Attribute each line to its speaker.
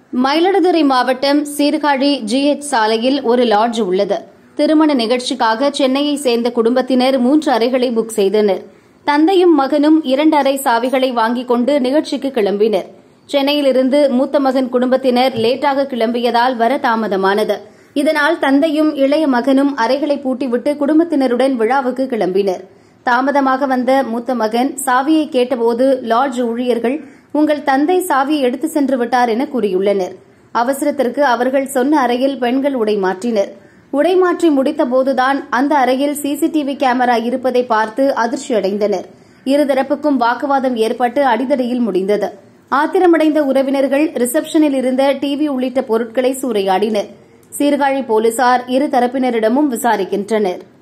Speaker 1: மயிலாடுதுறை மாவட்டம் சீர்காழி ஜிஎச் சாலையில் ஒரு லாட்ஜ் உள்ளது திருமண நிகழ்ச்சிக்காக சென்னையை சேர்ந்த குடும்பத்தினர் மூன்று அறைகளை புக் செய்தனர் தந்தையும் மகனும் இரண்டு அறை சாவிகளை வாங்கிக் கொண்டு நிகழ்ச்சிக்கு கிளம்பினர் சென்னையிலிருந்து மூத்த மகன் குடும்பத்தினர் லேட்டாக கிளம்பியதால் வர தாமதமானது இதனால் தந்தையும் இளைய மகனும் அறைகளை பூட்டிவிட்டு குடும்பத்தினருடன் விழாவுக்கு கிளம்பினர் தாமதமாக வந்த மூத்த மகன் சாவியை கேட்டபோது லாட்ஜ் ஊழியர்கள் உங்கள் தந்தை சாவியை எடுத்து சென்று விட்டார் என கூறியுள்ளனர் அவசரத்திற்கு அவர்கள் சொன்ன அறையில் பெண்கள் உடை மாற்றினர் உடை மாற்றி முடித்தபோதுதான் அந்த அறையில் சிசிடிவி கேமரா இருப்பதை பார்த்து அதிர்ச்சியடைந்தனர் இருதரப்புக்கும் வாக்குவாதம் ஏற்பட்டு அடிதடியில் முடிந்தது ஆத்திரமடைந்த உறவினர்கள் ரிசப்ஷனில் இருந்த டிவி உள்ளிட்ட பொருட்களை சூறையாடினர் சீர்காழி போலீசார் இரு தரப்பினரிடமும் விசாரிக்கின்றனர்